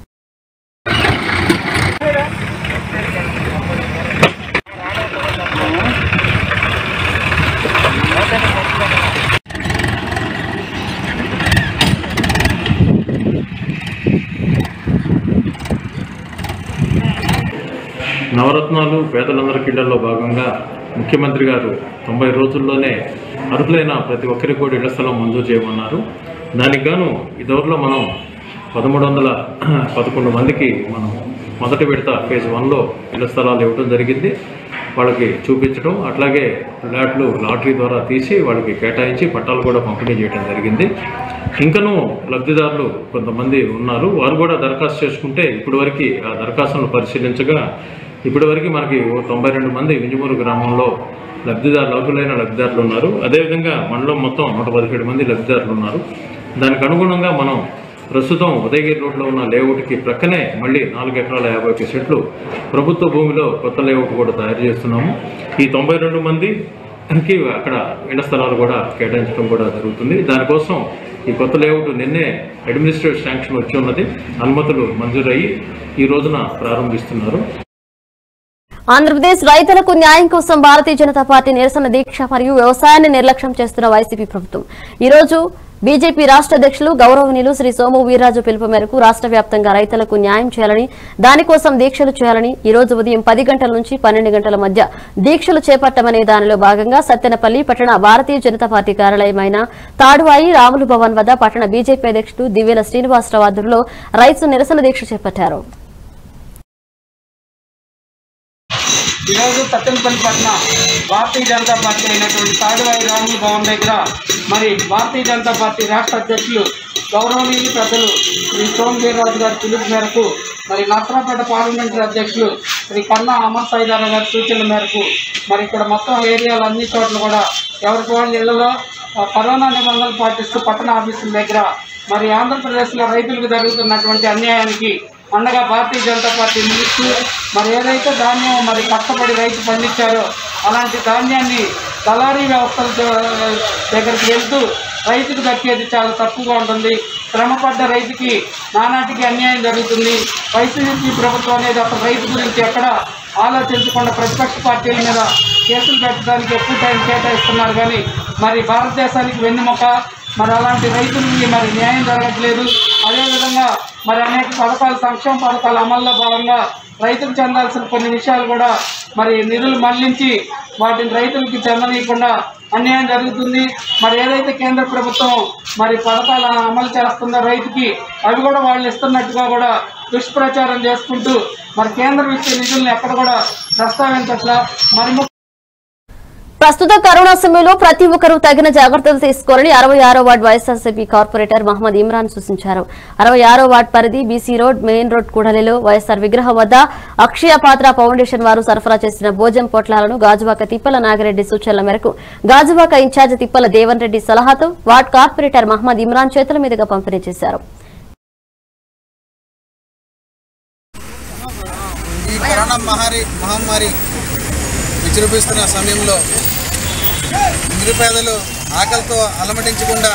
నవరత్నాలు పేదలందరికీ ఇళ్లలో భాగంగా ముఖ్యమంత్రి గారు తొంభై రోజుల్లోనే అర్హులైన ప్రతి ఒక్కరికి కూడా ఇళ్ల స్థలం మంజూరు చేయమన్నారు దానికి గాను ఇదివరలో మనం పదమూడు వందల పదకొండు మందికి మనం మొదటి విడత ఫేజ్ వన్లో ఇళ్ల స్థలాలు ఇవ్వడం జరిగింది వాళ్ళకి చూపించడం అట్లాగే ఫ్లాట్లు లాటరీ ద్వారా తీసి వాళ్ళకి కేటాయించి పట్టాలు కూడా పంపిణీ చేయడం జరిగింది ఇంకనూ లబ్ధిదారులు కొంతమంది ఉన్నారు వారు కూడా దరఖాస్తు చేసుకుంటే ఇప్పటి వరకు ఆ దరఖాస్తులను పరిశీలించగా ఇప్పటి వరకు మనకి ఓ తొంభై రెండు మంది వింజమూరు గ్రామంలో లబ్ధిదారులు అర్హులైన లబ్ధిదారులు ఉన్నారు అదేవిధంగా మండలం మొత్తం నూట పదిహేడు మంది లబ్ధిదారులు ఉన్నారు దానికి అనుగుణంగా మనం ప్రస్తుతం ఉదయగిరి రోడ్లో ఉన్న లేఅవుట్కి ప్రక్కనే మళ్ళీ నాలుగు ఎకరాల యాభై ఒక్క సెంట్లు ప్రభుత్వ భూమిలో కొత్త లేఅవుట్ కూడా తయారు చేస్తున్నాము ఈ తొంభై రెండు మందికి అక్కడ ఇళ్ల స్థలాలు కూడా కేటాయించడం కూడా జరుగుతుంది దానికోసం ఈ కొత్త లేఅవుట్ నిన్నే అడ్మినిస్ట్రేటివ్ శాంక్షన్ వచ్చి ఉన్నది అనుమతులు మంజూరయ్యి ఈ రోజున ప్రారంభిస్తున్నారు ఆంధ్రప్రదేశ్ రైతులకు న్యాయం కోసం భారతీయ జనతా పార్టీ నిరసన దీక్ష మరియు వ్యవసాయాన్ని నిర్లక్ష్యం చేస్తున్న వైసీపీ ప్రభుత్వం ఈ రోజు బీజేపీ రాష్ట్ర అధ్యక్షులు గౌరవనీయులు శ్రీ సోము వీర్రాజు పిలుపు మేరకు రాష్ట్ర వ్యాప్తంగా రైతులకు న్యాయం చేయాలని దానికోసం దీక్షలు చేయాలని ఈ రోజు ఉదయం పది గంటల నుంచి పన్నెండు గంటల మధ్య దీక్షలు చేపట్టమనే దానిలో భాగంగా సత్తెనపల్లి పట్టణ భారతీయ జనతా పార్టీ కార్యాలయమైన తాడువాయి రాములు భవన్ వద్ద పట్టణ బీజేపీ అధ్యక్షుడు దివ్యల శ్రీనివాసరావు ఆధ్వర్యంలో రైతు నిరసన దీక్ష చేపట్టారు ఈరోజు సత్తెనపల్లి పట్ల భారతీయ జనతా పార్టీ అయినటువంటి తాడువాయి రాములు భవన్ దగ్గర మరి భారతీయ జనతా పార్టీ రాష్ట్ర అధ్యక్షులు గౌరవనీయులు పెద్దలు శ్రీ సోమ్ వీర్రాజు గారి పిలుపు మేరకు మరి నర్సరాపేట పార్లమెంటరీ అధ్యక్షులు శ్రీ కన్నా అమర్ సాయిదారావు గారి సూచనల మేరకు మరి ఇక్కడ మొత్తం ఏరియాలు అన్ని చోట్ల కూడా ఎవరికి వాళ్ళ ఇళ్లలో ఆ, కరోనా నిబంధనలు పాటిస్తూ పట్టణ ఆఫీసుల దగ్గర మరి ఆంధ్రప్రదేశ్లో రైతులకు జరుగుతున్నటువంటి అన్యాయానికి అండగా భారతీయ జనతా పార్టీ నిలుస్తూ మరి ఏదైతే ధాన్యం మరి కష్టపడి రైతు పండించారో అలాంటి ధాన్యాన్ని దళారీ వ్యవస్థల ద- దగ్గరికి వెళ్తూ రైతుకు దక్కేది చాలా తక్కువగా ఉంటుంది శ్రమపడ్డ రైతుకి నానాటికి అన్యాయం జరుగుతుంది వైసీపీ ప్రభుత్వం అనేది అసలు రైతు గురించి ఎక్కడ ఆలోచించకుండా ప్రతిపక్ష పార్టీల మీద కేసులు పెట్టడానికి ఎక్కువ టైం కేటాయిస్తున్నారు కానీ మరి భారతదేశానికి వెన్నెముక మరి అలాంటి రైతులకి మరి న్యాయం జరగట్లేదు అదేవిధంగా మరి అనేక పథకాలు సంక్షేమ పథకాల అమల్లో భాగంగా రైతులకు చెందాల్సిన కొన్ని విషయాలు కూడా మరి నిధులు మళ్లించి వాటిని రైతులకి చెందనీయకుండా అన్యాయం జరుగుతుంది మరి ఏదైతే కేంద్ర ప్రభుత్వం మరి పథకాలు అమలు చేస్తుందో రైతుకి అవి కూడా వాళ్ళు ఇస్తున్నట్టుగా కూడా దుష్ప్రచారం చేసుకుంటూ మరి కేంద్రం ఇచ్చే నిధులను ఎక్కడ కూడా ప్రస్తావించట్లా మరి ము- ప్రస్తుత కరోనా సమయంలో ప్రతి ఒక్కరూ తగిన జాగ్రత్తలు తీసుకోవాలని అరవై ఆరో ward YSRCP corporator Mohammed Imran సూచించారు అరవై ఆరో వార్డు పరిధి బీసీ రోడ్ మెయిన్ రోడ్ కూడలిలో వైఎస్ఆర్ విగ్రహం వద్ద అక్షయ పాత్ర ఫౌండేషన్ వారు సరఫరా చేసిన భోజం పొట్లాలను గాజువాక తిప్పల నాగిరెడ్డి సూచనల మేరకు గాజువాక ఇన్ఛార్జ్ తిప్పల దేవన్ రెడ్డి సలహాతో వార్డు కార్పొరేటర్ మహమ్మద్ ఇమ్రాన్ చేతుల మీదుగా పంపిణీ చేశారు ఈ కరోనా మహారి మహమ్మారి విజృంభిస్తున్న సమయంలో నిరుపేదలు ఆకలితో అలమటించకుండా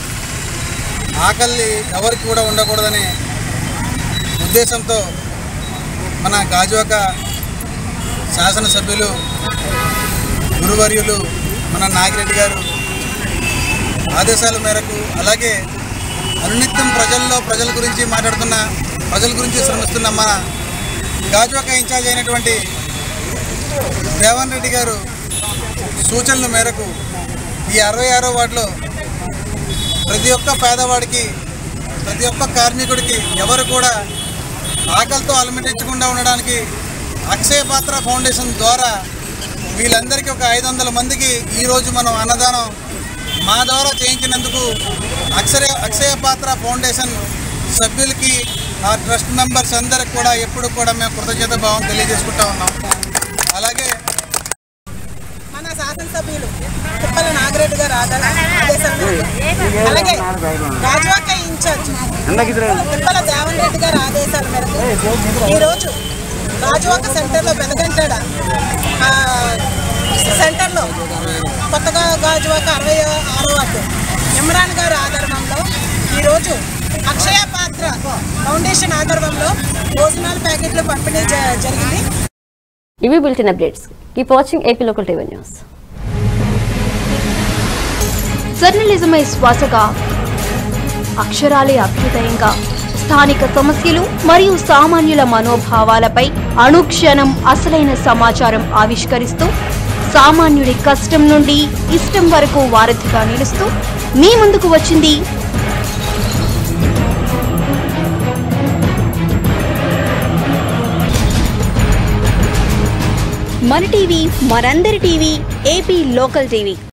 ఆకలి ఎవరికి కూడా ఉండకూడదనే ఉద్దేశంతో మన గాజువాక శాసనసభ్యులు గురువర్యులు మన నాగిరెడ్డి గారు ఆదేశాల మేరకు అలాగే అనునిత్యం ప్రజల్లో ప్రజల గురించి మాట్లాడుతున్న ప్రజల గురించి శ్రమిస్తున్న మన గాజువాక ఇన్ఛార్జ్ అయినటువంటి దేవన్ రెడ్డి గారు సూచనల మేరకు ఈ అరవై ఆరో వార్డులో ప్రతి ఒక్క పేదవాడికి ప్రతి ఒక్క కార్మికుడికి ఎవరు కూడా ఆకలితో అలమటించకుండా ఉండడానికి అక్షయ పాత్ర ఫౌండేషన్ ద్వారా వీళ్ళందరికీ ఒక ఐదు వందల మందికి ఈరోజు మనం అన్నదానం మా ద్వారా చేయించినందుకు అక్షయ అక్షయ పాత్ర ఫౌండేషన్ సభ్యులకి ఆ ట్రస్ట్ మెంబర్స్ అందరికి కూడా ఎప్పుడు కూడా మేము కృతజ్ఞత భావం తెలియజేసుకుంటా ఉన్నాం అలాగే మన శాసనసభ్యులు తిప్పల నాగిరెడ్డి గారు ఆదా- ఆదేశాల మేరకు అలాగే గాజువాక ఇన్ఛార్జ్ తిప్పల దేవన్ రెడ్డి గారి ఆదేశాల మేరకు ఈరోజు గాజువాక సెంటర్లో బెదగంటాడ ఆ, సెంటర్లో కొత్తగా గాజువాక అరవై ఆరో వార్డు ఇమ్రాన్ గారి ఆధారంలో ఈరోజు అక్షయ పాత్ర ఫౌండేషన్ ఆధారంలో భోజనాల ప్యాకెట్లు పంపిణీ జ- జరిగింది ఇవి bulletin updates keep watching AP local TV news జర్నలిజమే శ్వాసగా అక్షరాలే అభ్యుదయంగా స్థానిక సమస్యలు మరియు సామాన్యుల మనోభావాలపై అనుక్షణం అసలైన సమాచారం ఆవిష్కరిస్తూ సామాన్యుడి కష్టం నుండి ఇష్టం వరకు వారధిగా నిలుస్తూ మీ ముందుకు వచ్చింది మన టీవీ మనందరి టీవీ ఏపీ లోకల్ టీవీ